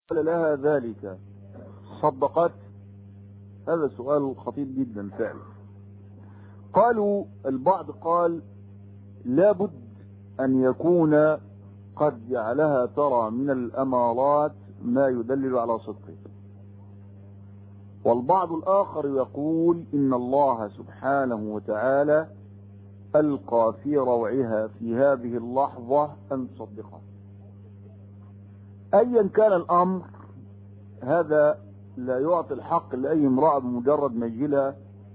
لها ذلك صدقت هذا سؤال خطير جدا فعلا قالوا البعض قال لابد أن يكون قد جعلها ترى من الأمارات ما يدلل على صدقه والبعض الآخر يقول إن الله سبحانه وتعالى ألقى في روعها في هذه اللحظة أن تصدقه أيا كان الأمر هذا لا يعطي الحق لأي امرأة بمجرد ما يجي لها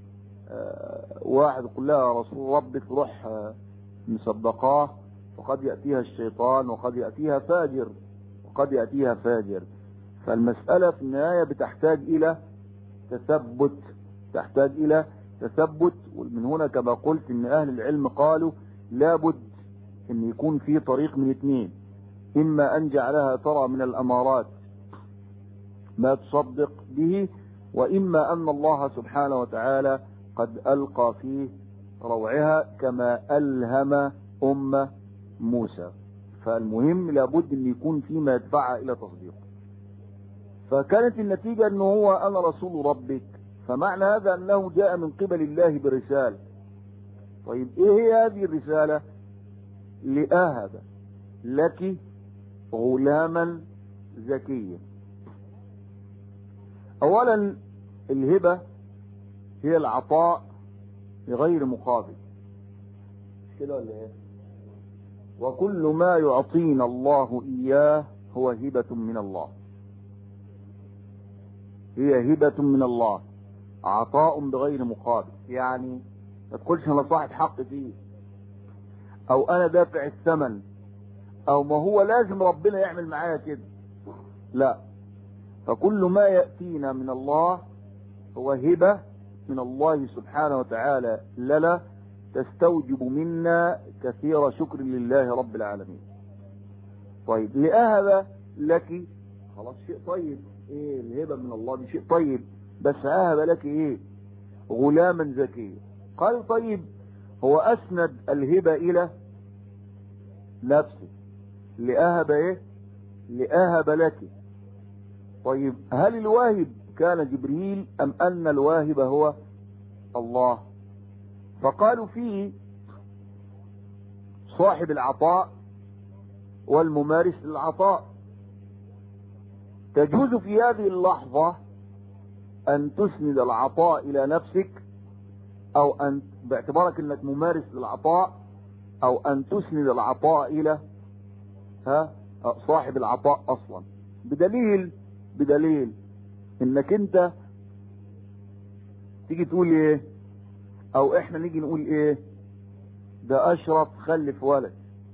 واحد يقول لها رسول ربك روح مصدقاه وقد يأتيها الشيطان وقد يأتيها فاجر وقد يأتيها فاجر فالمسألة في النهاية بتحتاج إلى تثبت تحتاج إلى تثبت ومن هنا كما قلت إن أهل العلم قالوا لابد أن يكون في طريق من اثنين إما أن جعلها ترى من الأمارات ما تصدق به وإما أن الله سبحانه وتعالى قد ألقى في روعها كما ألهم أم موسى فالمهم لابد أن يكون فيما يدفعها إلى تصديق فكانت النتيجة أنه هو أنا رسول ربك فمعنى هذا أنه جاء من قبل الله برسالة طيب إيه هي هذه الرسالة لأهب لك غلاما زكيا أولا الهبة هي العطاء بغير مقابل مش كده ولا ايه وكل ما يعطينا الله إياه هو هبة من الله هي هبة من الله عطاء بغير مقابل يعني ما تقولش انا صاحب حق فيه او انا دافع الثمن او ما هو لازم ربنا يعمل معايا كده لا فكل ما يأتينا من الله هو هبة من الله سبحانه وتعالى لنا تستوجب منا كثير شكر لله رب العالمين طيب لأهب لك خلاص شيء طيب ايه الهبة من الله دي شيء طيب بس أهب لك ايه غلاما زكيا قال طيب هو أسند الهبة إلى نفسه لأهب ايه لأهب لك طيب هل الواهب كان جبريل أم أن الواهب هو الله فقالوا فيه صاحب العطاء والممارس للعطاء تجوز في هذه اللحظة أن تسند العطاء إلى نفسك أو أن باعتبارك أنك ممارس للعطاء أو أن تسند العطاء إلى ها صاحب العطاء أصلا بدليل بدليل انك انت تيجي تقول ايه او احنا نيجي نقول ايه ده اشرف خلف ولد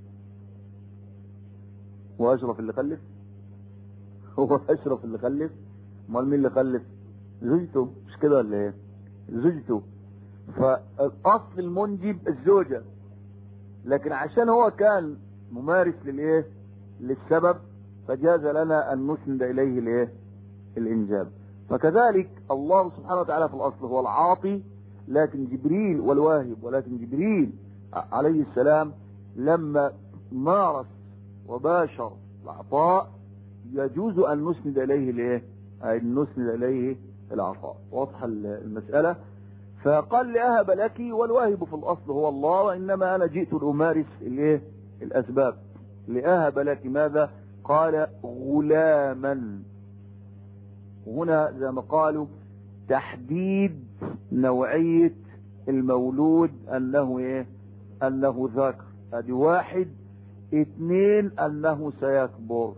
هو اشرف اللي خلف هو اشرف اللي خلف امال مين اللي خلف زوجته مش كده ولا ايه زوجته فالاصل المنجب الزوجه لكن عشان هو كان ممارس للايه للسبب فجاز لنا ان نسند اليه الايه الانجاب فكذلك الله سبحانه وتعالى في الاصل هو العاطي لكن جبريل والواهب ولكن جبريل عليه السلام لما مارس وباشر العطاء يجوز ان نسند اليه الايه ان نسند اليه العطاء واضحه المساله فقال لأهب لك والواهب في الاصل هو الله وانما انا جئت لامارس الايه الاسباب لأهب لك ماذا قال غلاما وهنا زي ما قالوا تحديد نوعية المولود انه ايه انه ذكر ادي واحد اثنين انه سيكبر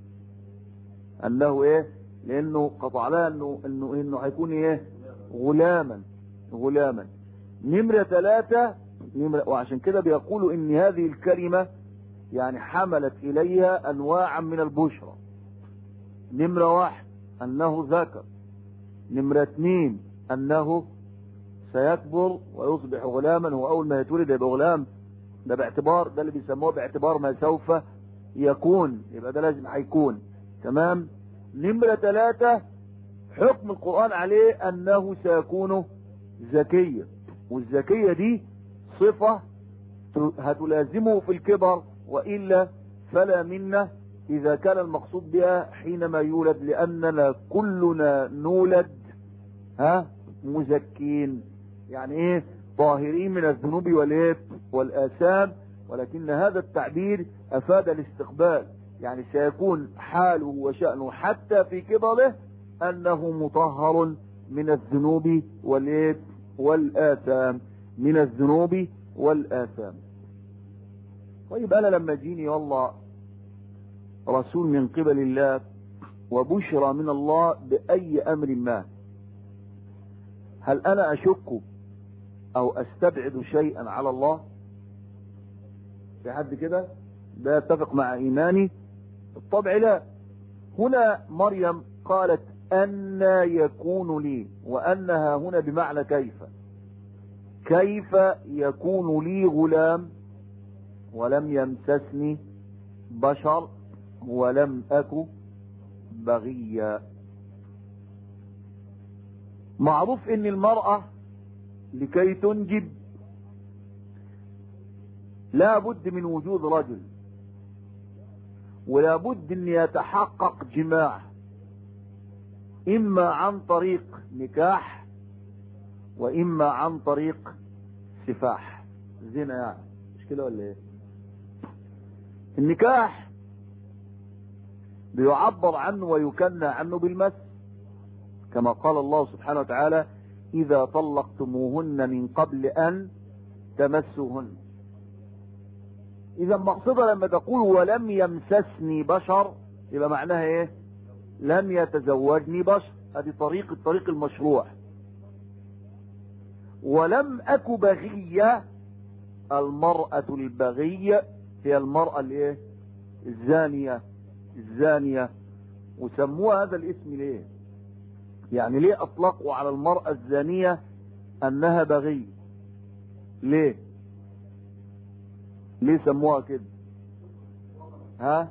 انه ايه لانه قطع لها انه انه انه هيكون ايه غلاما غلاما نمرة ثلاثة نمرة وعشان كده بيقولوا ان هذه الكلمة يعني حملت اليها انواعا من البشرى نمرة واحد انه ذكر نمرة اثنين انه سيكبر ويصبح غلاما هو اول ما يتولد يبقى غلام ده باعتبار ده اللي بيسموه باعتبار ما سوف يكون يبقى ده لازم هيكون تمام نمرة ثلاثة حكم القرآن عليه انه سيكون زكية والزكية دي صفة هتلازمه في الكبر وإلا فلا منة إذا كان المقصود بها حينما يولد لأننا كلنا نولد ها مزكين يعني ايه طاهرين من الذنوب والايه والآثام ولكن هذا التعبير أفاد الاستقبال يعني سيكون حاله وشأنه حتى في كبره أنه مطهر من الذنوب والايه والآثام من الذنوب والآثام طيب أنا لما جيني والله رسول من قبل الله وبشرى من الله بأي أمر ما هل أنا أشك أو أستبعد شيئا على الله في حد كده ده يتفق مع إيماني بالطبع لا هنا مريم قالت أن يكون لي وأنها هنا بمعنى كيف كيف يكون لي غلام ولم يمسسني بشر ولم أك بغيا معروف ان المرأة لكي تنجب لا بد من وجود رجل ولا بد ان يتحقق جماع اما عن طريق نكاح واما عن طريق سفاح زنا يعني مش كده ولا ايه النكاح بيعبر عنه ويكنى عنه بالمس كما قال الله سبحانه وتعالى إذا طلقتموهن من قبل أن تمسوهن إذا مقصودها لما تقول ولم يمسسني بشر يبقى معناها إيه؟ لم يتزوجني بشر هذه طريق الطريق المشروع ولم أك بغية المرأة البغية هي المرأة الايه الزانية الزانية وسموها هذا الاسم ليه يعني ليه اطلقوا على المرأة الزانية انها بغي ليه ليه سموها كده ها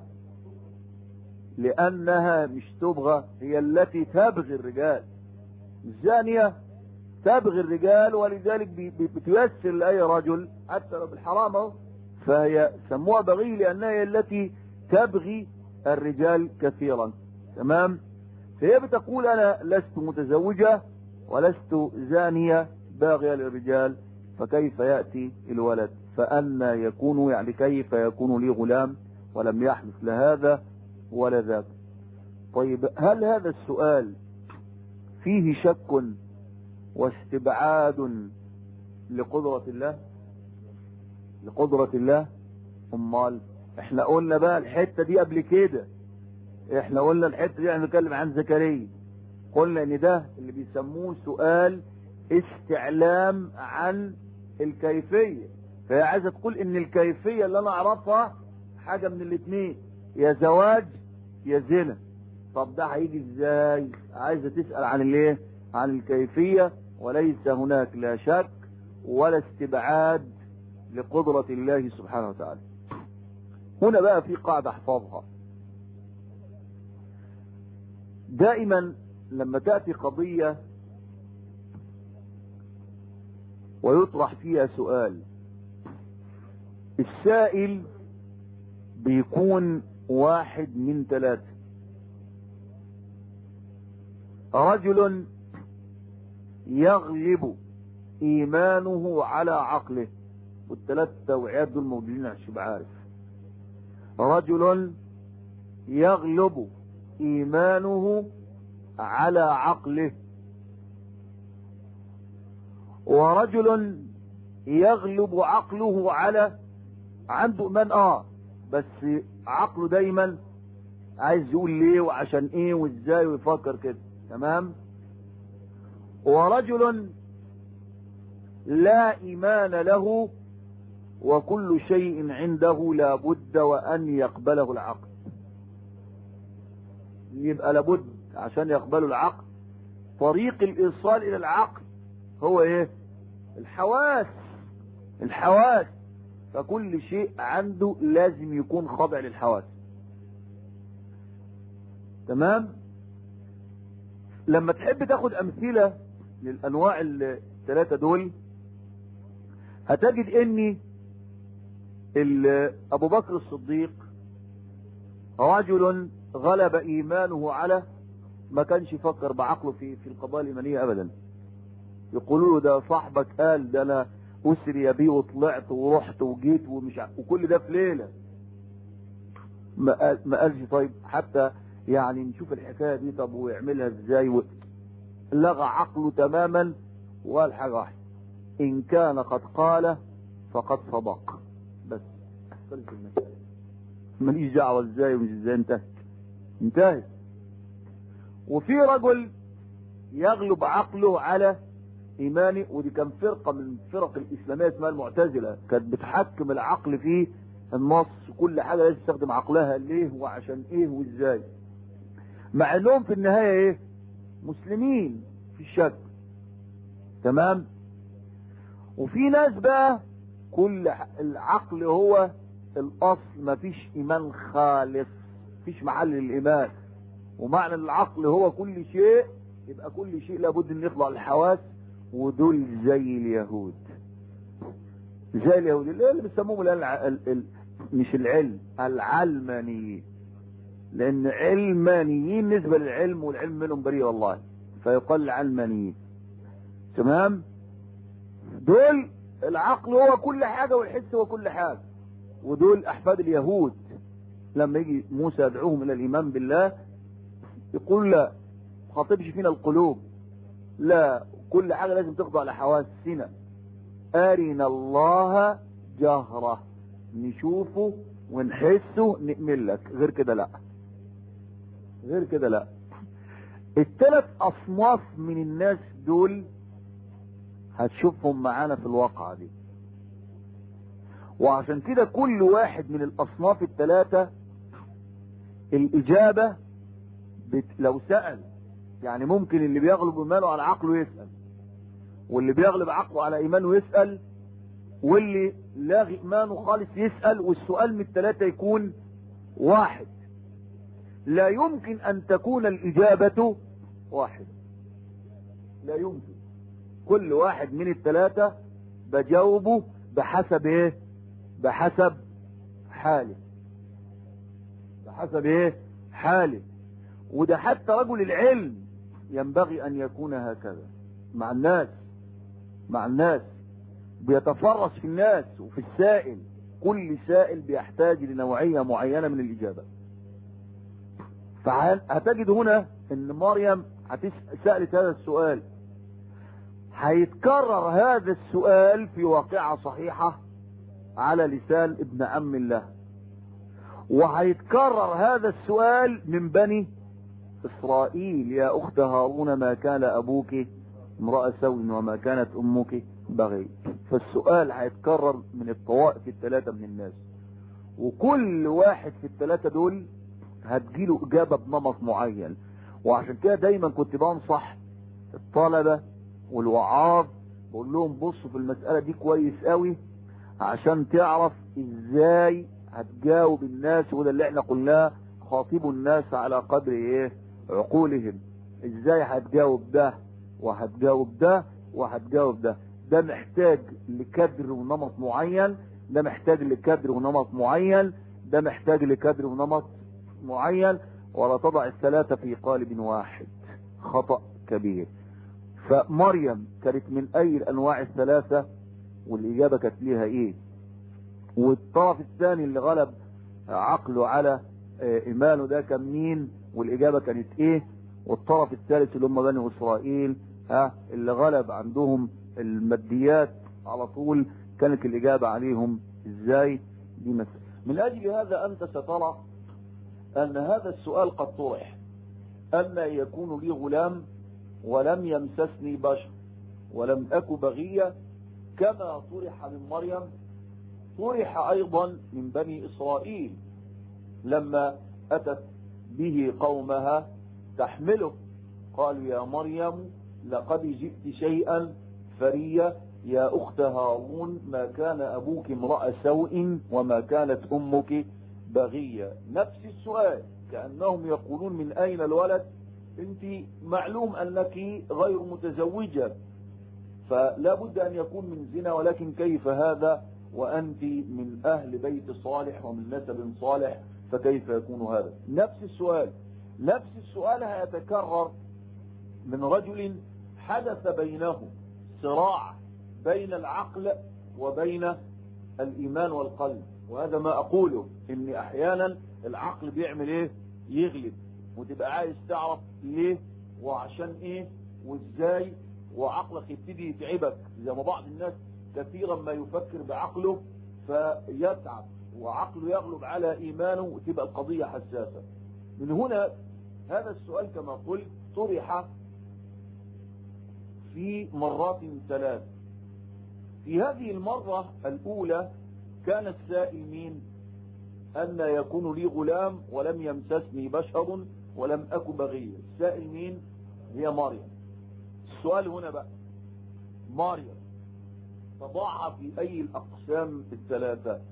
لانها مش تبغى هي التي تبغي الرجال الزانية تبغي الرجال ولذلك بتيسر لاي رجل حتى لو بالحرام اهو فهي سموها بغي لانها هي التي تبغي الرجال كثيرا تمام فهي بتقول انا لست متزوجة ولست زانية باغية للرجال فكيف يأتي الولد فأنا يكون يعني كيف يكون لي غلام ولم يحدث لهذا ولا ذاك طيب هل هذا السؤال فيه شك واستبعاد لقدرة الله لقدرة الله امال احنا قلنا بقى الحتة دي قبل كده احنا قلنا الحتة دي احنا بنتكلم عن زكريا قلنا ان ده اللي بيسموه سؤال استعلام عن الكيفية فهي عايزة تقول ان الكيفية اللي انا اعرفها حاجة من الاتنين يا زواج يا زنا طب ده هيجي ازاي عايزة تسأل عن الايه عن الكيفية وليس هناك لا شك ولا استبعاد لقدرة الله سبحانه وتعالى هنا بقى في قاعدة احفظها دائما لما تأتي قضية ويطرح فيها سؤال السائل بيكون واحد من ثلاثة رجل يغلب ايمانه على عقله والثلاث توعيات دول موجودين عشان يبقى عارف رجل يغلب ايمانه على عقله ورجل يغلب عقله على عنده ايمان اه بس عقله دايما عايز يقول ليه وعشان ايه وازاي ويفكر كده تمام ورجل لا ايمان له وكل شيء عنده لابد وان يقبله العقل يبقى لابد عشان يقبله العقل طريق الايصال الى العقل هو ايه الحواس الحواس فكل شيء عنده لازم يكون خاضع للحواس تمام لما تحب تاخد امثلة للانواع الثلاثة دول هتجد ان ابو بكر الصديق رجل غلب ايمانه على ما كانش يفكر بعقله في في القضايا الايمانيه ابدا يقولوا له ده صاحبك قال ده انا اسري بيه وطلعت ورحت وجيت ومش ع... وكل ده في ليله ما قال ما قالش طيب حتى يعني نشوف الحكايه دي طب ويعملها ازاي و... لغى عقله تماما وقال حاجه واحده ان كان قد قال فقد صدق بس خلص المسألة ماليش دعوه ازاي ومش ازاي انتهت انتهت وفي رجل يغلب عقله على ايماني ودي كان فرقه من الفرق الاسلاميه اسمها المعتزله كانت بتحكم العقل في النص كل حاجه لازم تستخدم عقلها ليه وعشان ايه وازاي مع انهم في النهايه ايه مسلمين في الشك تمام وفي ناس بقى كل ح- العقل هو الاصل مفيش ايمان خالص مفيش محل للايمان ومعنى العقل هو كل شيء يبقى كل شيء لابد ان يخضع للحواس ودول زي اليهود زي اليهود اللي اللي بيسموهم الآن الع... ال... ال... مش العلم العلمانيين لان علمانيين نسبة للعلم والعلم منهم بريء والله فيقال علمانيين تمام دول العقل هو كل حاجة والحس هو كل حاجة ودول احفاد اليهود لما يجي موسى يدعوهم الى الايمان بالله يقول لا خاطبش فينا القلوب لا كل حاجة لازم تخضع لحواسنا أرنا الله جهرة نشوفه ونحسه نأمن لك غير كده لا غير كده لا الثلاث أصناف من الناس دول هتشوفهم معانا في الواقعة دي وعشان كده كل واحد من الأصناف الثلاثة الإجابة بت... لو سأل يعني ممكن اللي بيغلب إيمانه على عقله يسأل واللي بيغلب عقله على إيمانه يسأل واللي لاغي إيمانه خالص يسأل والسؤال من الثلاثة يكون واحد لا يمكن أن تكون الإجابة واحدة لا يمكن كل واحد من الثلاثة بجاوبه بحسب ايه بحسب حاله بحسب ايه حاله وده حتى رجل العلم ينبغي ان يكون هكذا مع الناس مع الناس بيتفرس في الناس وفي السائل كل سائل بيحتاج لنوعية معينة من الإجابة فهتجد هنا ان مريم سألت هذا السؤال هيتكرر هذا السؤال في واقعة صحيحة على لسان ابن عم الله وهيتكرر هذا السؤال من بني اسرائيل يا اخت هارون ما كان ابوك امرأة سوء وما كانت امك بغي فالسؤال هيتكرر من الطوائف الثلاثة من الناس وكل واحد في الثلاثة دول هتجيله اجابة بنمط معين وعشان كده دايما كنت بنصح الطلبة والوعاظ بقول لهم بصوا في المسألة دي كويس قوي عشان تعرف ازاي هتجاوب الناس وده اللي احنا قلناه خاطبوا الناس على قدر ايه عقولهم ازاي هتجاوب ده وهتجاوب ده وهتجاوب ده ده محتاج لكدر ونمط معين ده محتاج لكدر ونمط معين ده محتاج لكدر ونمط معين ولا تضع الثلاثة في قالب واحد خطأ كبير فمريم كانت من اي الانواع الثلاثة والاجابة كانت ليها ايه والطرف الثاني اللي غلب عقله على ايمانه ده كان مين والاجابة كانت ايه والطرف الثالث اللي هم بني اسرائيل ها اللي غلب عندهم الماديات على طول كانت الاجابة عليهم ازاي دي مثل من اجل هذا انت سترى ان هذا السؤال قد طرح اما يكون لي غلام ولم يمسسني بشر ولم أك بغية كما طرح من مريم طرح أيضا من بني إسرائيل لما أتت به قومها تحمله قالوا يا مريم لقد جئت شيئا فريا يا أخت هارون ما كان أبوك امرأ سوء وما كانت أمك بغية نفس السؤال كأنهم يقولون من أين الولد انت معلوم انك غير متزوجة فلا بد ان يكون من زنا ولكن كيف هذا وانت من اهل بيت صالح ومن نسب صالح فكيف يكون هذا نفس السؤال نفس السؤال هيتكرر من رجل حدث بينه صراع بين العقل وبين الإيمان والقلب وهذا ما أقوله إن أحيانا العقل بيعمل إيه يغلب وتبقى عايز تعرف ليه وعشان إيه وإزاي وعقلك يبتدي يتعبك زي ما بعض الناس كثيرا ما يفكر بعقله فيتعب وعقله يغلب على إيمانه وتبقى القضية حساسة من هنا هذا السؤال كما قلت طرح في مرات ثلاث في هذه المرة الأولى كان السائل مين أن يكون لي غلام ولم يمسسني بشر ولم أك بغيا السائل مين هي مريم السؤال هنا بقى مريم تضعها في أي الأقسام الثلاثة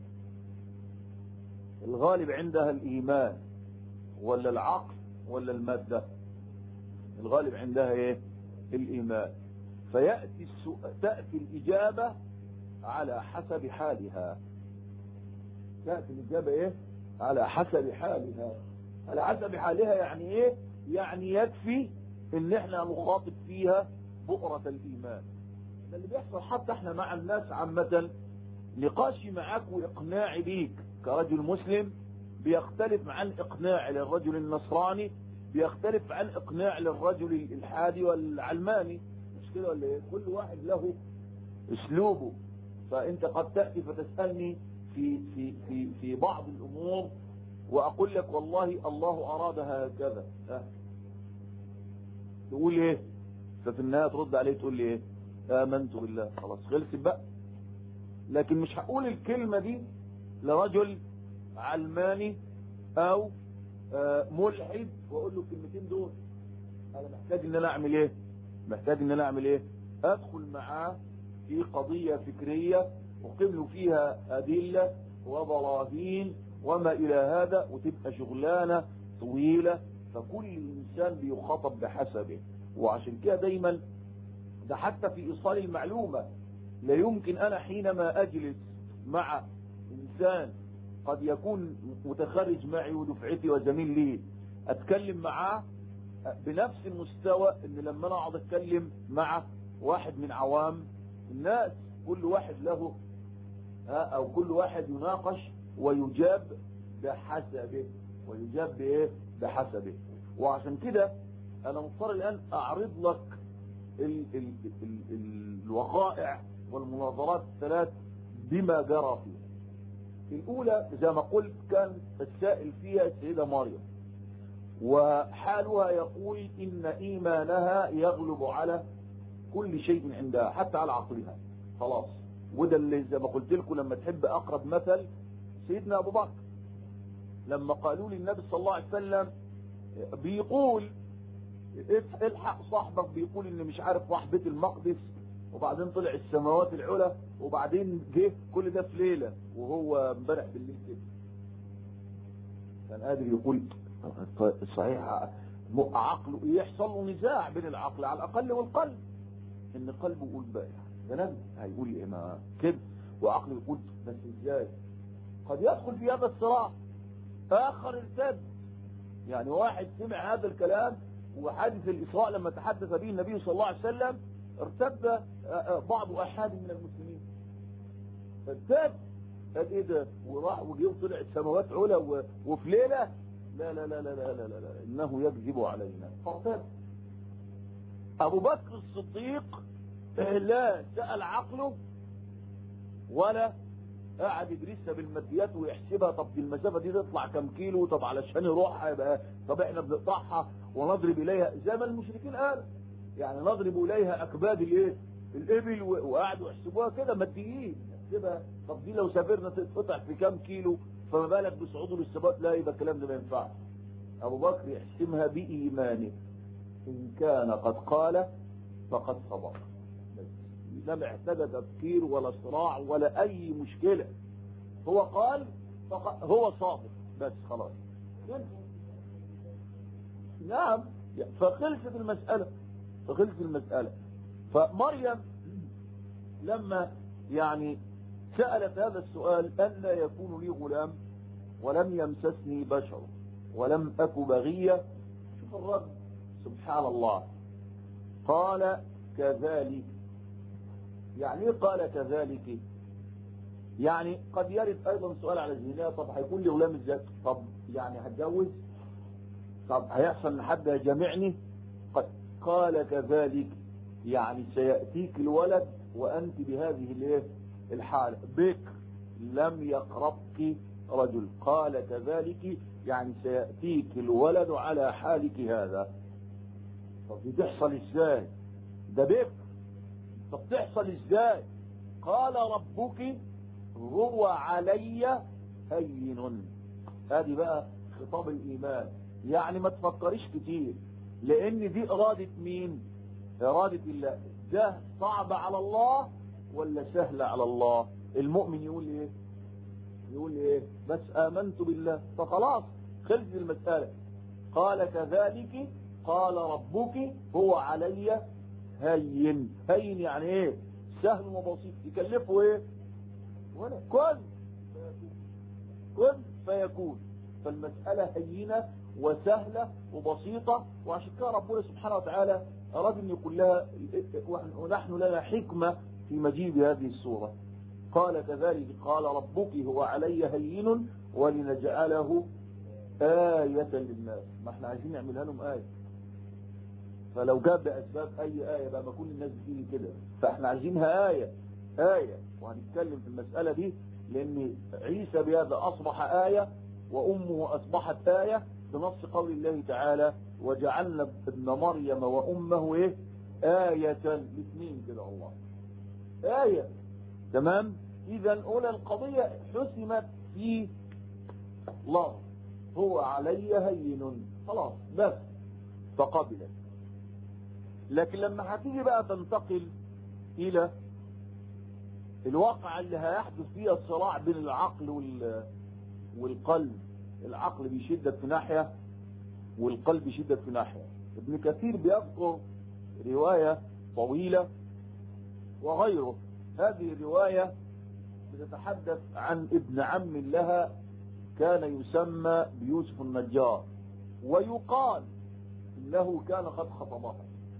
الغالب عندها الإيمان ولا العقل ولا المادة الغالب عندها ايه الإيمان فيأتي السؤال تأتي الإجابة على حسب حالها تأتي الإجابة إيه على حسب حالها على حسب حالها يعني إيه يعني يكفي إن إحنا نخاطب فيها بؤرة الإيمان ده اللي بيحصل حتى إحنا مع الناس عامة نقاشي معاك وإقناعي بيك كرجل مسلم بيختلف عن إقناع للرجل النصراني بيختلف عن إقناع للرجل الحادي والعلماني مش كده ولا ايه كل واحد له اسلوبه فانت قد تأتي فتسألني في, في, في, في بعض الامور واقول لك والله الله اراد هكذا أه. تقول ايه ففي النهاية ترد عليه تقول لي ايه امنت بالله خلاص خلصت بقى لكن مش هقول الكلمة دي لرجل علماني او آه ملحد واقول له الكلمتين دول انا محتاج ان انا اعمل ايه محتاج ان انا اعمل ايه ادخل معاه في قضية فكرية اقيم له فيها ادلة وبراهين وما الى هذا وتبقى شغلانة طويلة فكل انسان بيخاطب بحسبه وعشان كده دايما ده حتى في ايصال المعلومة لا يمكن انا حينما اجلس مع انسان قد يكون متخرج معي ودفعتي وزميل لي اتكلم معاه بنفس المستوى ان لما انا اقعد اتكلم مع واحد من عوام الناس كل واحد له ها او كل واحد يناقش ويجاب بحسبه ويجاب بايه بحسبه وعشان كده انا مضطر الان اعرض لك ال ال ال ال الوقائع والمناظرات الثلاث بما جرى فيها الاولى زي ما قلت كان السائل فيها السيدة مريم وحالها يقول إن إيمانها يغلب على كل شيء عندها حتى على عقلها خلاص وده اللي زي ما قلت لكم لما تحب أقرب مثل سيدنا أبو بكر لما قالوا للنبي صلى الله عليه وسلم بيقول الحق صاحبك بيقول ان مش عارف راح بيت المقدس وبعدين طلع السماوات العلى وبعدين جه كل ده في ليلة وهو امبارح بالليل كده كان قادر يقول صحيح عقله يحصل له نزاع بين العقل على الاقل والقلب ان قلبه يقول بقى كلام هيقول ايه ما كده وعقله يقول بس ازاي قد يدخل في هذا الصراع اخر ارتد يعني واحد سمع هذا الكلام وحادث الاسراء لما تحدث به النبي صلى الله عليه وسلم ارتد بعض احاد من المسلمين ارتد قال ايه ده وراح وجه وطلع السماوات علا وفي ليله لا لا لا لا لا لا, لا, لا انه يكذب علينا فارتد ابو بكر الصديق لا سأل عقله ولا قاعد يدرسها بالماديات ويحسبها طب دي المسافة دي تطلع كم كيلو طب علشان يروحها يبقى طب احنا بنقطعها ونضرب اليها زي ما المشركين قالوا يعني نضرب اليها اكباد الايه الابل وقعدوا يحسبوها كده ماديين يحسبها طب دي لو سافرنا تتقطع في كم كيلو فما بالك بصعوده للثبات لا يبقى الكلام ده ما ينفعش ابو بكر يحسمها بايمانه ان كان قد قال فقد صبر لا محتاج تفكير ولا صراع ولا اي مشكلة هو قال فق... هو صادق بس خلاص نعم فخلصت المسألة فخلصت المسألة فمريم لما يعني سألت هذا السؤال أن لا يكون لي غلام ولم يمسسني بشر ولم أك بغية شوف الرد سبحان الله قال كذلك يعني ايه قال كذلك يعني قد يرد ايضا سؤال على الزنا طب هيكون لي غلام ازاي طب يعني هتجوز طب هيحصل ان حد يجامعني قد قال كذلك يعني سيأتيك الولد وانت بهذه الايه الحالة بكر لم يقربك رجل قال كذلك يعني سيأتيك الولد على حالك هذا طب دي تحصل ازاي ده بكر طب تحصل ازاي قال ربك هو علي هين هذه بقى خطاب الايمان يعني ما تفكريش كتير لان دي ارادة مين ارادة الله ده صعب على الله ولا سهل على الله المؤمن يقول ايه يقول ايه بس امنت بالله فخلاص خلص المسألة قال كذلك قال ربك هو علي هين هين يعني ايه سهل وبسيط يكلفه ايه ولا كن كن فيكون فالمسألة هينة وسهلة وبسيطة وعشان كده ربنا سبحانه وتعالى أراد أن يقول لها ونحن لنا حكمة في مجيب هذه السورة قال كذلك قال ربك هو علي هين ولنجعله آية للناس ما احنا عايزين نعملها لهم آية فلو جاب بأسباب أي آية بقى ما كل الناس بتيجي كده فاحنا عايزينها آية آية وهنتكلم في المسألة دي لأن عيسى بهذا أصبح آية وأمه أصبحت آية بنص قول الله تعالى وجعلنا ابن مريم وأمه إيه آية الاثنين كده الله آية تمام إذا أولى القضية حسمت في الله هو علي هين خلاص بس فقبلت لكن لما هتيجي بقى تنتقل إلى الواقع اللي هيحدث فيها الصراع بين العقل وال والقلب العقل بيشدك في ناحية والقلب يشدك في ناحية ابن كثير بيذكر رواية طويلة وغيره هذه الرواية بتتحدث عن ابن عم لها كان يسمى بيوسف النجار ويقال انه كان قد خطبها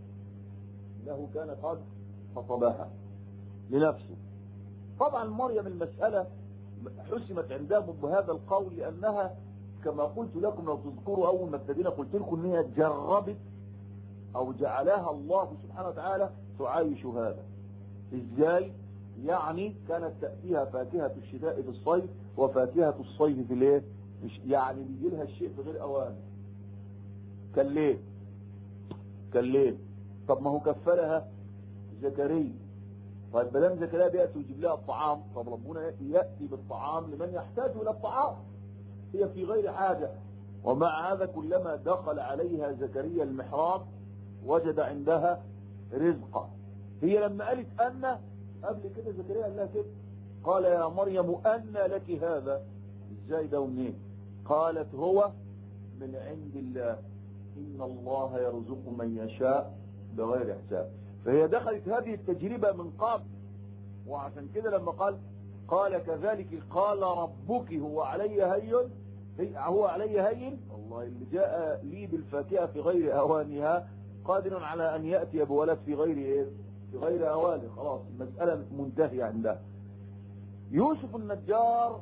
انه كان قد خطبها لنفسه طبعا مريم المسألة حسمت عندهم بهذا القول لأنها كما قلت لكم لو تذكروا أول ما ابتدينا قلت لكم أن هي جربت أو جعلها الله سبحانه وتعالى تعايش هذا إزاي؟ يعني كانت تأتيها فاكهة الشتاء في الصيف وفاكهة الصيف في الايه؟ يعني بيجي لها الشيء في غير أوان كان ليه؟ كان ليه؟ طب ما هو كفلها زكريا طيب ما دام زكريا بياتي ويجيب لها الطعام طب ربنا ياتي بالطعام لمن يحتاج الى الطعام هي في غير حاجه ومع هذا كلما دخل عليها زكريا المحراب وجد عندها رزقا هي لما قالت ان قبل كده زكريا قال لها كده قال يا مريم ان لك هذا ازاي ده ومنين قالت هو من عند الله ان الله يرزق من يشاء بغير حساب فهي دخلت هذه التجربة من قبل وعشان كده لما قال قال كذلك قال ربك هو علي هين هو علي هين الله اللي جاء لي بالفاكهة في غير أوانها قادر على أن يأتي بولد في غير إيه في غير أوانه خلاص المسألة منتهية عندها يوسف النجار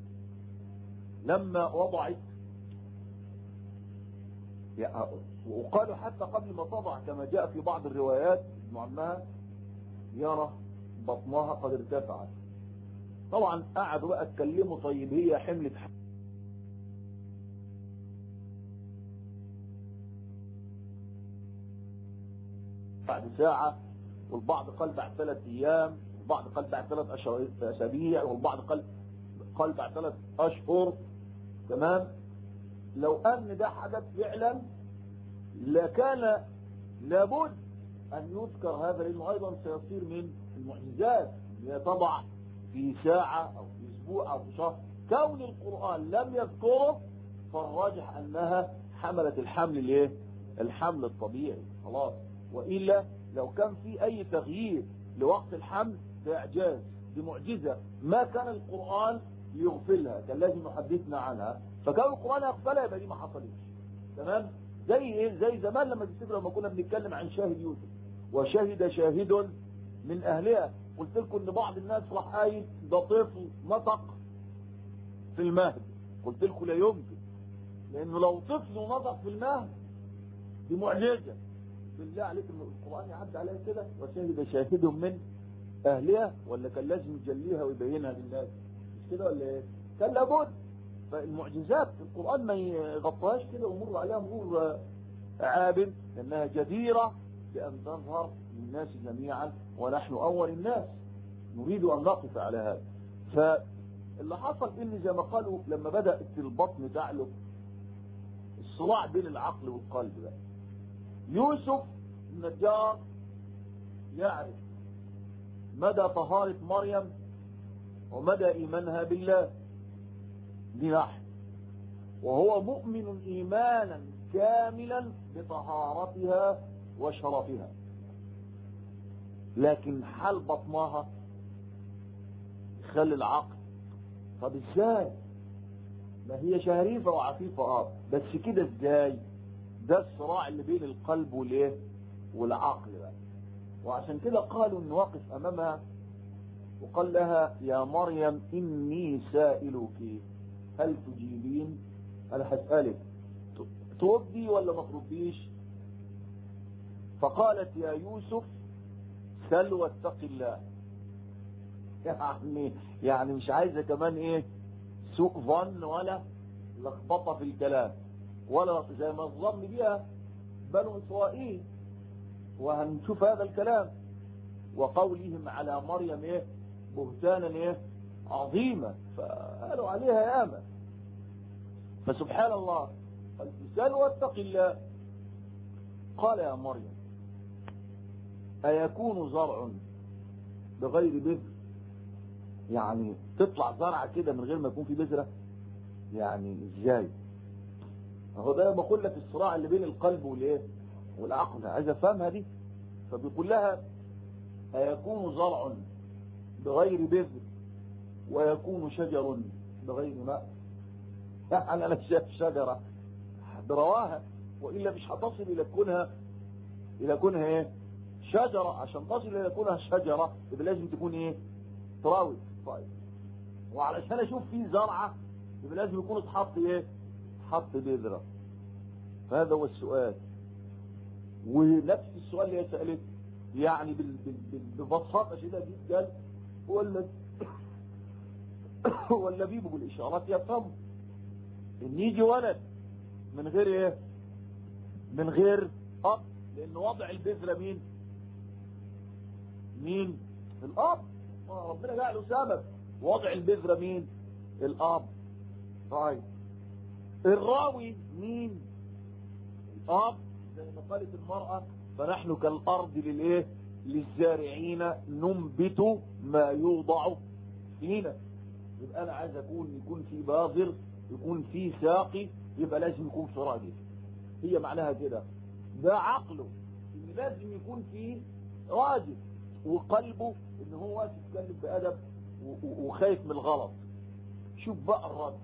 لما وضعت وقالوا حتى قبل ما تضع كما جاء في بعض الروايات ابن عمها يرى بطنها قد ارتفعت طبعا قعدوا بقى اتكلموا طيب هي حملت بعد ساعة والبعض قال بعد ثلاث ايام والبعض قال بعد ثلاث اسابيع والبعض قال قال بعد ثلاث اشهر تمام لو ان ده حدث فعلا لكان لابد أن يذكر هذا لأنه أيضا سيصير من المعجزات هي تضع في ساعة أو في أسبوع أو في شهر كون القرآن لم يذكره فالراجح أنها حملت الحمل الايه؟ الحمل الطبيعي خلاص وإلا لو كان في أي تغيير لوقت الحمل ده إعجاز دي معجزة ما كان القرآن يغفلها كان لازم يحدثنا عنها فكان القرآن يغفلها يبقى دي ما حصلتش تمام زي ايه زي زمان لما تفتكروا لما كنا بنتكلم عن شاهد يوسف وشهد شاهد من اهلها قلت لكم ان بعض الناس راح قايل ده طفل نطق في المهد قلت لكم لا يمكن لانه لو طفل نطق في المهد دي معجزه بالله عليك ان القران يعدي عليها كده وشهد شاهد من اهلها ولا كان لازم يجليها ويبينها للناس مش كده ولا ايه؟ كان لابد فالمعجزات القران ما يغطيهاش كده ويمر عليها مرور عابر لانها جديره بان تظهر للناس جميعا ونحن اول الناس نريد ان نقف على هذا فاللي حصل ان زي ما قالوا لما بدات البطن تعلق الصراع بين العقل والقلب بقى يوسف النجار يعرف مدى طهارة مريم ومدى إيمانها بالله دي ناحية وهو مؤمن إيمانا كاملا بطهارتها وشرفها لكن حال بطنها يخلي العقل طب ازاي ما هي شريفة وعفيفة اه بس كده ازاي ده الصراع اللي بين القلب والايه والعقل بقى وعشان كده قالوا ان واقف امامها وقال لها يا مريم اني سائلك هل تجيبين انا هسألك تردي ولا ما ترديش فقالت يا يوسف سل واتق الله يعني يعني مش عايزه كمان ايه سوء ظن ولا لخبطه في الكلام ولا زي ما الظن بها بنو اسرائيل وهنشوف هذا الكلام وقولهم على مريم ايه بهتانا ايه عظيمة فقالوا عليها ياما فسبحان الله الإنسان واتق الله قال يا مريم أيكون زرع بغير بذر يعني تطلع زرعة كده من غير ما يكون في بذرة يعني ازاي هو ده بقول لك الصراع اللي بين القلب والايه والعقل عايز افهمها دي فبيقول لها أيكون زرع بغير بذر ويكون شجر بغير ماء يعني انا شايف شجرة برواها وإلا مش هتصل إلى كونها إلى كونها إيه شجرة عشان تصل إلى كونها شجرة يبقى لازم تكون إيه تراوي طيب وعلشان أشوف فيه زرعة يبقى لازم يكون اتحط إيه حط بذرة فهذا هو السؤال ونفس السؤال اللي هي سألته يعني بال- بال- بال- ببساطة شديدة جدا هو الذي هو اللبيب بالإشارات يفهم إن يجي ولد من غير إيه؟ من غير أب لأن وضع البذرة مين؟ مين؟ الأب آه، ربنا جعله سبب وضع البذرة مين؟ الأب طيب الراوي مين؟ الأب زي ما قالت المرأة فنحن كالأرض للإيه؟ للزارعين ننبت ما يوضع فينا يبقى أنا عايز أكون يكون في باذر يكون في ساقي يبقى لازم يكون في راجل هي معناها كده ده عقله ان لازم يكون في راجل وقلبه ان هو واقف يتكلم بادب و- و- وخايف من الغلط شوف بقى الرد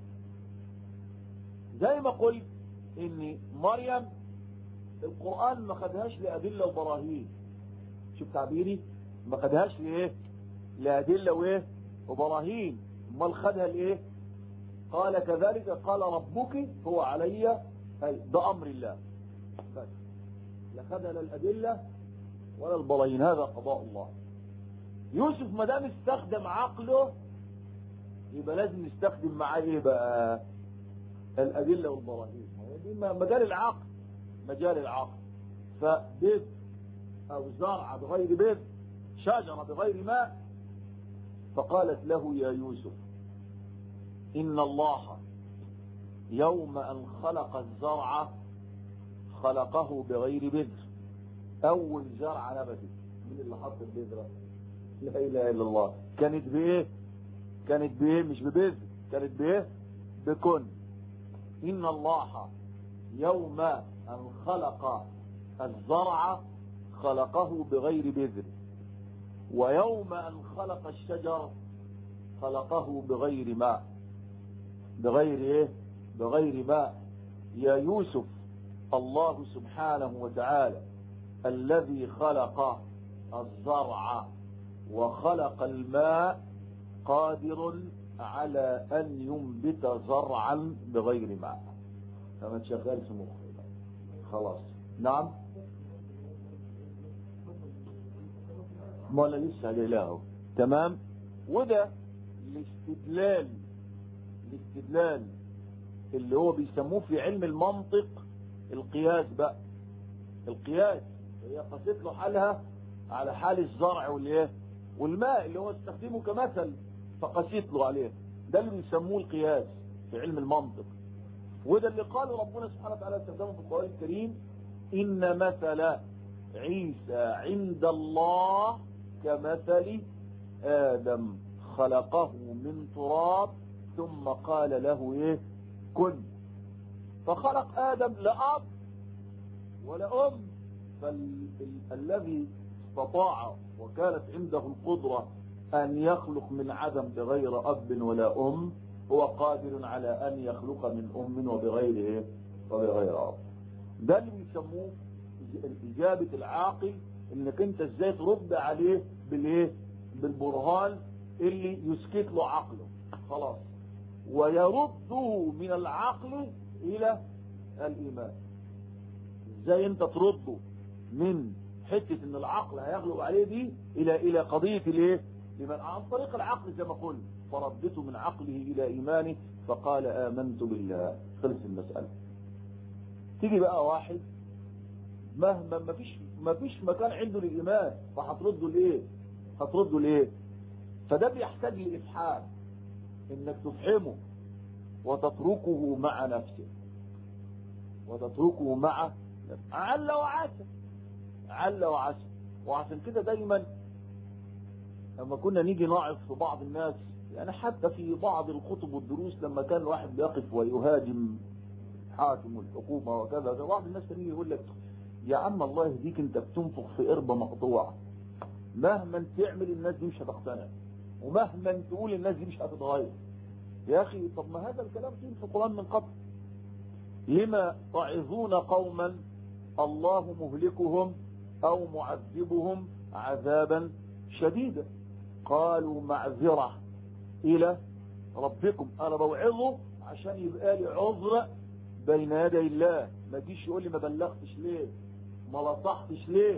زي ما قلت ان مريم القرآن ما خدهاش لأدلة وبراهين شوف تعبيري ما خدهاش لإيه لأدلة وإيه وبراهين امال خدها لإيه قال كذلك قال ربك هو علي أي ده أمر الله بس لا خدها لا الأدلة ولا البراهين هذا قضاء الله يوسف ما دام استخدم عقله يبقى لازم نستخدم معاه ايه بقى الأدلة والبراهين دي مجال العقل مجال العقل فبذ أو زرع بغير بذ شجرة بغير ماء فقالت له يا يوسف إن الله يوم أن خلق الزرع خلقه بغير بذر أول زرع نبتت من اللي حط البذرة لا إله إلا الله كانت بإيه كانت بإيه مش ببذر كانت بإيه بكن إن الله يوم أن خلق الزرع خلقه بغير بذر ويوم أن خلق الشجر خلقه بغير ماء بغير ايه بغير ماء يا يوسف الله سبحانه وتعالى الذي خلق الزرع وخلق الماء قادر على ان ينبت زرعا بغير ماء فما تشغلش مخي خلاص نعم ما انا لسه هجيلاه تمام وده الاستدلال الاستدلال اللي هو بيسموه في علم المنطق القياس بقى القياس هي قست له حالها على حال الزرع والايه والماء اللي هو استخدمه كمثل فقست له عليه ده اللي بيسموه القياس في علم المنطق وده اللي قاله ربنا سبحانه وتعالى استخدمه في القرآن الكريم إن مثل عيسى عند الله كمثل آدم خلقه من تراب ثم قال له ايه كن فخلق آدم لا أب ولا أم فالذي استطاع وكانت عنده القدرة أن يخلق من عدم بغير أب ولا أم هو قادر على أن يخلق من أم وبغير إيه؟ وبغير أب ده اللي بيسموه إجابة العاقل إنك أنت إزاي ترد عليه بالإيه؟ بالبرهان اللي يسكت له عقله خلاص ويرده من العقل إلى الإيمان إزاي أنت ترده من حتة إن العقل هيغلب عليه دي إلى إلى قضية الإيه؟ لمن عن طريق العقل زي ما قلنا فردته من عقله إلى إيمانه فقال آمنت بالله خلص المسألة تيجي بقى واحد مهما ما فيش ما فيش مكان عنده للإيمان فهترده لإيه هترده لإيه فده بيحتاج لإفحام إنك تفحمه وتتركه مع نفسه وتتركه مع نفسه عل وعسى عل وعسى وعشان كده دايما لما كنا نيجي نعظ في بعض الناس يعني حتى في بعض الكتب والدروس لما كان الواحد بيقف ويهاجم الحاكم والحكومة وكذا بعض الناس كان يجي يقول لك يا عم الله يهديك انت بتنفخ في قربة مقطوعة مهما تعمل الناس دي مش هتقتنع ومهما تقول الناس دي مش هتتغير يا اخي طب ما هذا الكلام فيه في القرآن من قبل لما تعظون قوما الله مهلكهم او معذبهم عذابا شديدا قالوا معذرة الى ربكم انا بوعظه عشان يبقى لي عذر بين يدي الله ما تجيش يقول لي ما بلغتش ليه ما لصحتش ليه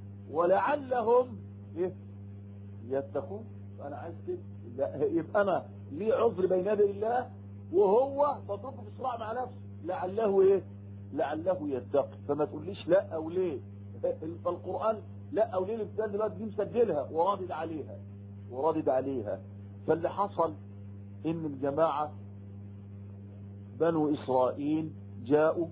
ولعلهم ايه يتقون انا عايز كده يبقى انا ليه عذر بين يدي الله وهو تتركه في صراع مع نفسه لعله ايه لعله يتقي فما تقوليش لا او ليه فالقران لا او ليه الابتدال دلوقتي دي مسجلها ورادد عليها ورادد عليها فاللي حصل ان الجماعه بنو اسرائيل جاءوا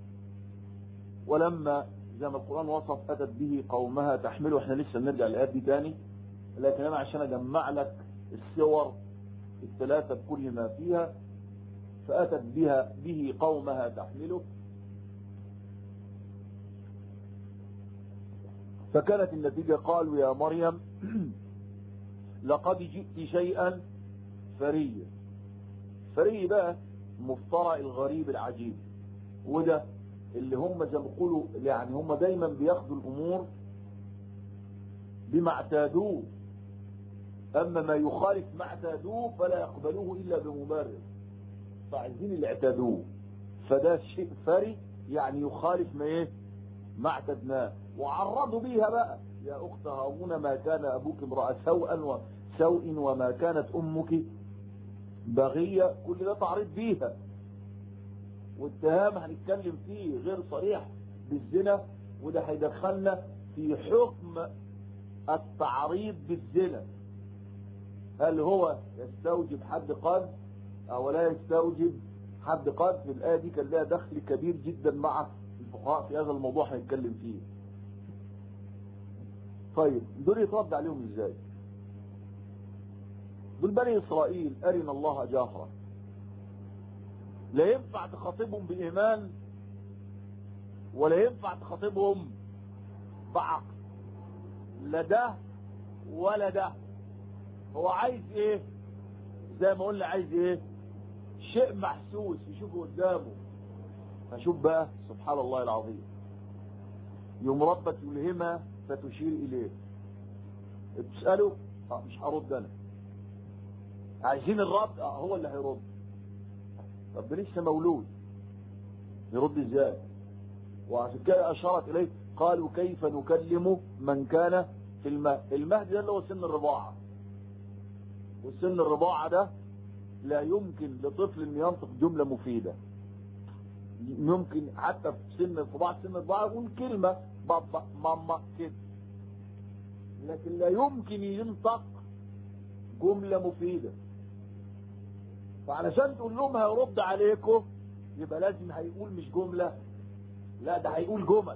ولما زي ما القرآن وصف أتت به قومها تحمله احنا لسه بنرجع للآيات دي تاني لكن أنا عشان أجمع لك الصور الثلاثة بكل ما فيها فأتت بها به قومها تحمله فكانت النتيجة قالوا يا مريم لقد جئت شيئا فريا فري بقى مفترى الغريب العجيب وده اللي هم زي ما بيقولوا يعني هم دايما بياخدوا الامور بما اعتادوه اما ما يخالف ما اعتادوه فلا يقبلوه الا بمبرر فعايزين اللي اعتادوه فده شيء فري يعني يخالف ما ايه ما اعتدناه وعرضوا بيها بقى يا اخت هارون ما كان ابوك امرأة سوءا وسوء وما كانت امك بغية كل ده تعريض بيها والاتهام هنتكلم فيه غير صريح بالزنا وده هيدخلنا في حكم التعريض بالزنا هل هو يستوجب حد قذف او لا يستوجب حد قذف الايه دي كان لها دخل كبير جدا مع الفقهاء في هذا الموضوع هنتكلم فيه طيب دول يترد عليهم ازاي دول بني اسرائيل ارنا الله جاهرا لا ينفع تخاطبهم بإيمان ولا ينفع تخاطبهم بعقل لا ده ولا ده هو عايز ايه زي ما قلنا عايز ايه شيء محسوس يشوفه قدامه فشوف بقى سبحان الله العظيم يوم ربك يلهمها فتشير اليه بتسأله اه مش هرد انا عايزين الرد اه هو اللي هيرد طب ده لسه مولود يرد ازاي وعشان كده اشارت اليه قالوا كيف نكلم من كان في المهد المهد ده اللي هو سن الرضاعه والسن الرضاعه ده لا يمكن لطفل ان ينطق جمله مفيده ممكن حتى في سن الرضاعه سن الرضاعه يقول كلمه بابا ماما كده لكن لا يمكن ينطق جمله مفيده فعلشان تقول لهم هيرد عليكم يبقى لازم هيقول مش جمله لا ده هيقول جمل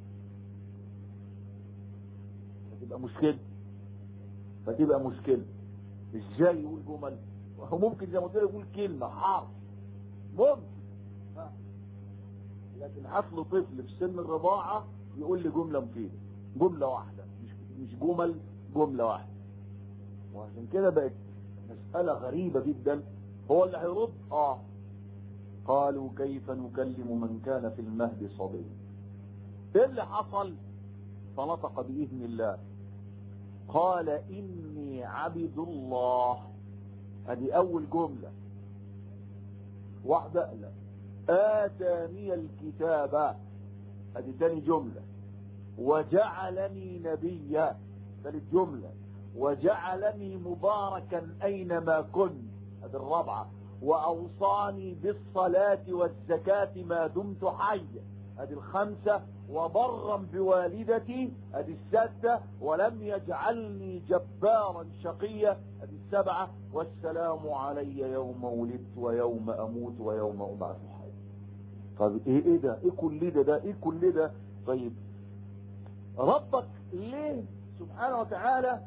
فتبقى مشكله فتبقى مشكله ازاي يقول جمل وهو ممكن زي ما قلت لك يقول كلمه حرف ممكن ها. لكن حفل طفل في سن الرضاعه يقول لي جمله مفيده جمله واحده مش مش جمل جمله واحده وعشان كده بقت مساله غريبه جدا هو اللي هيرد اه قالوا كيف نكلم من كان في المهد صبيا ايه اللي حصل فنطق باذن الله قال اني عبد الله هذه اول جمله واحده لا اتاني الكتاب هذه ثاني جمله وجعلني نبيا ثالث جمله وجعلني مباركا اينما كنت هذه الرابعه واوصاني بالصلاه والزكاه ما دمت حيا هذه الخمسه وبرا بوالدتي هذه السادسه ولم يجعلني جبارا شقيا هذه السبعه والسلام علي يوم ولدت ويوم اموت ويوم ابعث حيا طيب ايه ايه ده ايه كل ده ده ايه كل ده طيب ربك ليه سبحانه وتعالى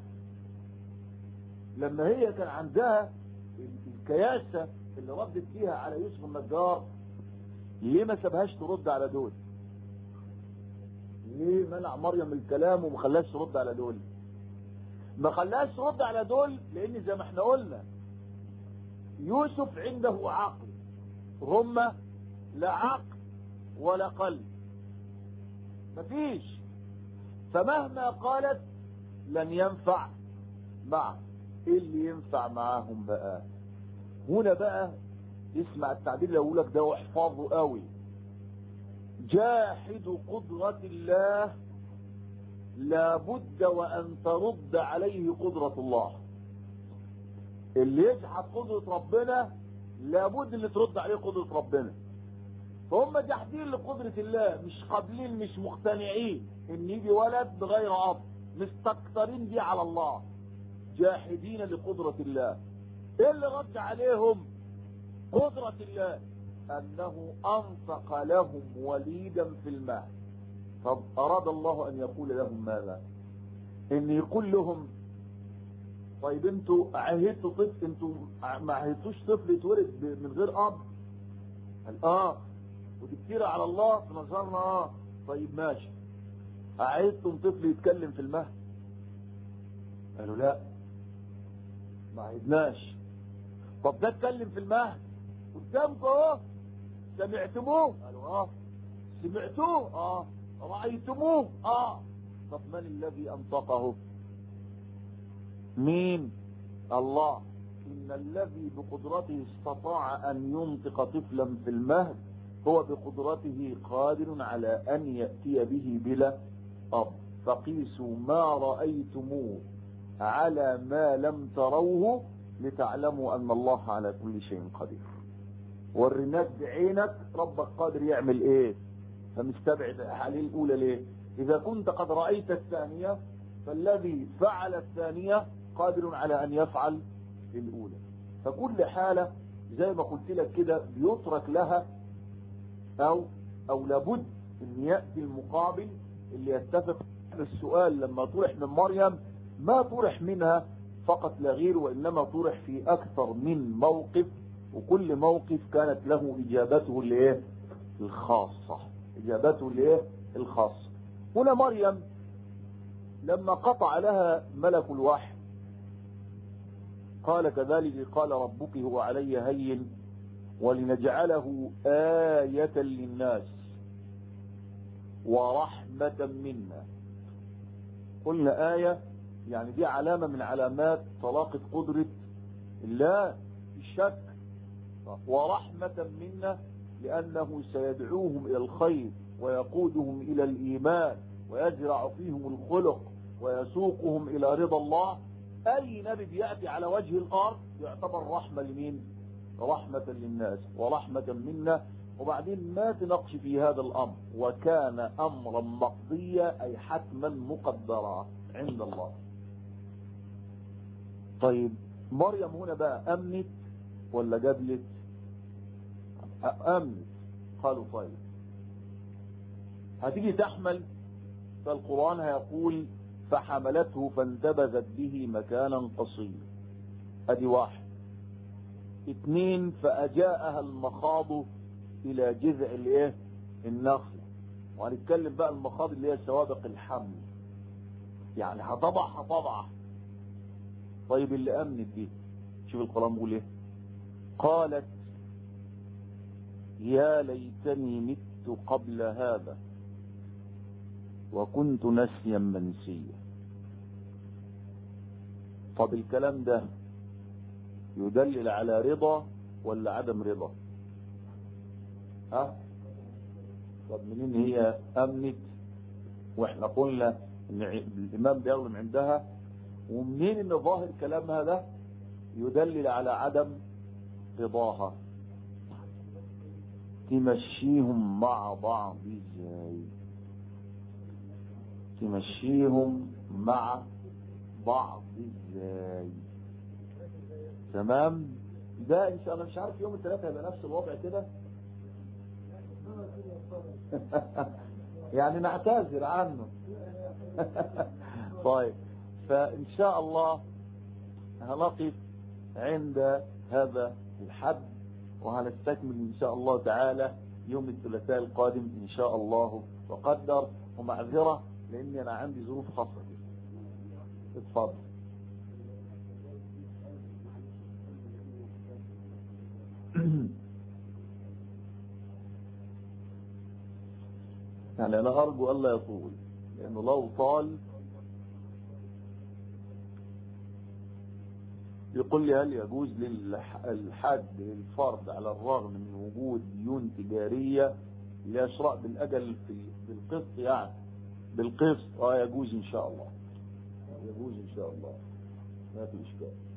لما هي كان عندها الكياسة اللي ردت فيها على يوسف النجار ليه ما سابهاش ترد على دول ليه منع مريم الكلام وما خلاش ترد على دول ما خلاش ترد على دول لان زي ما احنا قلنا يوسف عنده عقل هم لا عقل ولا قلب مفيش فمهما قالت لن ينفع معه ايه اللي ينفع معاهم بقى هنا بقى اسمع التعبير اللي اقول لك ده واحفظه قوي جاحد قدرة الله لابد وان ترد عليه قدرة الله اللي يجحد قدرة ربنا لابد اللي ترد عليه قدرة ربنا فهم جاحدين لقدرة الله مش قابلين مش مقتنعين ان يجي ولد بغير اب مستكترين دي على الله جاحدين لقدرة الله ايه اللي رد عليهم قدرة الله انه انفق لهم وليدا في الماء طب اراد الله ان يقول لهم ماذا ان يقول لهم طيب انتوا عهدتوا طفل انتوا ما عهدتوش طفل يتولد من غير اب قال اه ودي كتير على الله في نظرنا اه طيب ماشي عهدتم طفل يتكلم في المهد قالوا لا ما عهدناش طب ده اتكلم في المهد قدامكم اهو سمعتموه قالوا اه سمعتوه اه رايتموه اه طب من الذي انطقه مين الله ان الذي بقدرته استطاع ان ينطق طفلا في المهد هو بقدرته قادر على ان ياتي به بلا اب فقيسوا ما رايتموه على ما لم تروه لتعلموا ان الله على كل شيء قدير وريناك بعينك ربك قادر يعمل ايه فمستبعد الحالة الاولى ليه اذا كنت قد رأيت الثانية فالذي فعل الثانية قادر على ان يفعل الاولى فكل حالة زي ما قلت لك كده بيترك لها او او لابد ان يأتي المقابل اللي يتفق السؤال لما طرح من مريم ما طرح منها فقط لا غير وانما طرح في اكثر من موقف وكل موقف كانت له اجابته الايه الخاصة اجابته الايه الخاصة هنا مريم لما قطع لها ملك الوحي قال كذلك قال ربك هو علي هين ولنجعله آية للناس ورحمة منا قلنا آية يعني دي علامة من علامات طلاقة قدرة الله الشك ورحمة منا لأنه سيدعوهم إلى الخير ويقودهم إلى الإيمان ويزرع فيهم الخلق ويسوقهم إلى رضا الله أي نبي بيأتي على وجه الأرض يعتبر رحمة لمين رحمة للناس ورحمة منا وبعدين ما تنقش في هذا الأمر وكان أمرا مقضيا أي حتما مقدرا عند الله طيب مريم هنا بقى أمنت ولا جبلت أمنت قالوا طيب هتيجي تحمل فالقرآن هيقول فحملته فانتبذت به مكانا قصيا ادي واحد اتنين فأجاءها المخاض الى جذع الايه النخلة وهنتكلم بقى المخاض اللي هي سوابق الحمل يعني هطبع هطبع طيب اللي امنت دي شوف القرآن بيقول ايه قالت يا ليتني مت قبل هذا وكنت نسيا منسيا طب الكلام ده يدلل على رضا ولا عدم رضا ها طب منين هي امنت واحنا قلنا ان الامام بيظلم عندها ومنين ان ظاهر كلامها ده يدلل على عدم رضاها تمشيهم مع بعض ازاي تمشيهم مع بعض ازاي تمام ده ان شاء الله مش عارف يوم الثلاثاء هيبقى نفس الوضع كده يعني نعتذر عنه طيب فان شاء الله هنقف عند هذا الحد وهنستكمل ان شاء الله تعالى يوم الثلاثاء القادم ان شاء الله وقدر ومعذرة لاني انا عندي ظروف خاصة كده اتفضل يعني انا ارجو الا يطول لانه لو طال يقول لي هل يجوز للحد للفرد على الرغم من وجود ديون تجارية ليشرع بالأجل في بالقسط يعني بالقسط اه يجوز ان شاء الله يجوز ان شاء الله ما في اشكال